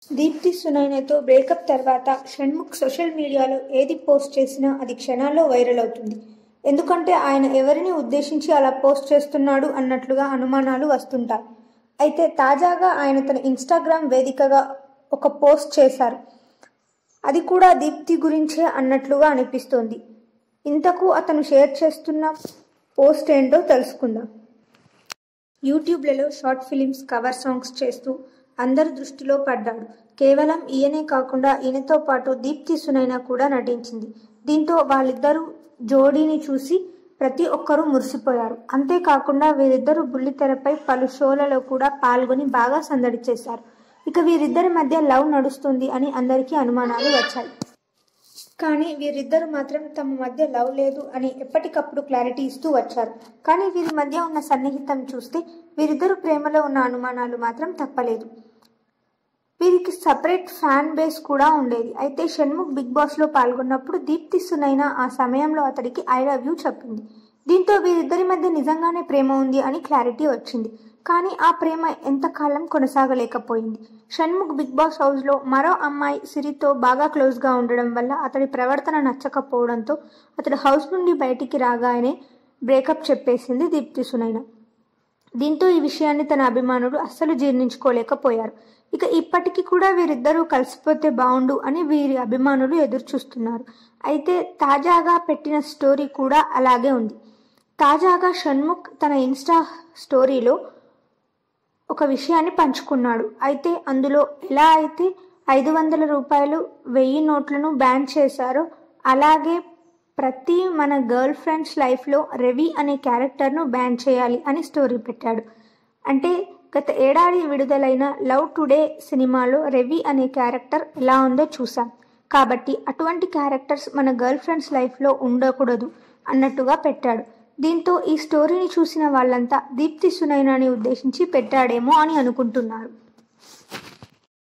Deepti సునైనతో breakup తర్వాత Shanmukh social మీడియాలో ఏది పోస్ట్ చేసినా అది క్షణాల్లో వైరల్ అవుతుంది ఎందుకంటే ఆయన ఎవరిని ఉద్దేశించి అలా పోస్ట్ చేస్తున్నాడు అన్నట్లుగా అనుమానాలు వస్తుంటాయి అయితే తాజాగా ఆయన తన ఇన్స్టాగ్రామ్ వేదికగా ఒక పోస్ట్ చేశారు అది కూడా దీప్తి గురించే అన్నట్లుగా అనిపిస్తోంది ఇంతకు అతను షేర్ చేస్తున్న పోస్ట్ ఏంటో తెలుసుకుందాం యూట్యూబ్లలో షార్ట్ ఫిలిమ్స్ కవర్ సాంగ్స్ చేస్తూ అందరి దృష్టిలో పడ్డాడు కేవలం ఈయనే కాకుండా ఈయనతో పాటు దీప్తి సునైన కూడా నటించింది దీంతో వాళ్ళిద్దరూ జోడీని చూసి ప్రతి ఒక్కరూ మురిసిపోయారు అంతేకాకుండా వీరిద్దరూ బుల్లితెరపై పలు షోలలో కూడా పాల్గొని బాగా సందడి చేశారు ఇక వీరిద్దరి మధ్య లవ్ నడుస్తుంది అని అందరికీ అనుమానాలు వచ్చాయి కానీ వీరిద్దరు మాత్రం తమ మధ్య లవ్ లేదు అని ఎప్పటికప్పుడు క్లారిటీ ఇస్తూ వచ్చారు కానీ వీరి మధ్య ఉన్న సన్నిహితం చూస్తే వీరిద్దరు ప్రేమలో ఉన్న అనుమానాలు మాత్రం తప్పలేదు వీరికి సపరేట్ ఫ్యాన్ బేస్ కూడా ఉండేది అయితే షణ్ముఖ్ బిగ్ బాస్లో పాల్గొన్నప్పుడు దీప్తి సునైన ఆ సమయంలో అతడికి ఐ లవ్ యూ చెప్పింది దీంతో వీరిద్దరి మధ్య నిజంగానే ప్రేమ ఉంది అని క్లారిటీ వచ్చింది కానీ ఆ ప్రేమ ఎంతకాలం కొనసాగలేకపోయింది షణ్ముఖ్ బిగ్ బాస్ హౌస్లో మరో అమ్మాయి సిరితో బాగా క్లోజ్గా ఉండడం వల్ల అతడి ప్రవర్తన నచ్చకపోవడంతో అతడు హౌస్ నుండి బయటికి రాగానే బ్రేకప్ చెప్పేసింది దీప్తి సునైన దీంతో ఈ విషయాన్ని తన అభిమానులు అస్సలు జీర్ణించుకోలేకపోయారు ఇక ఇప్పటికీ కూడా వీరిద్దరూ కలిసిపోతే బాగుండు అని వీరి అభిమానులు ఎదురు చూస్తున్నారు అయితే తాజాగా పెట్టిన స్టోరీ కూడా అలాగే ఉంది తాజాగా షణ్ముఖ్ తన ఇన్స్టా స్టోరీలో ఒక విషయాన్ని పంచుకున్నాడు అయితే అందులో ఎలా అయితే ఐదు వందల రూపాయలు వెయ్యి నోట్లను బ్యాన్ చేశారో అలాగే ప్రతి మన గర్ల్ ఫ్రెండ్స్ లైఫ్లో రవి అనే క్యారెక్టర్ను బ్యాన్ చేయాలి అని స్టోరీ పెట్టాడు అంటే గత ఏడాది విడుదలైన లవ్ టుడే సినిమాలో రవి అనే క్యారెక్టర్ ఎలా ఉందో చూసాం కాబట్టి అటువంటి క్యారెక్టర్స్ మన గర్ల్ ఫ్రెండ్స్ లైఫ్లో ఉండకూడదు అన్నట్టుగా పెట్టాడు దీంతో ఈ స్టోరీని చూసిన వాళ్ళంతా దీప్తి సునైనాని ఉద్దేశించి పెట్టాడేమో అని అనుకుంటున్నారు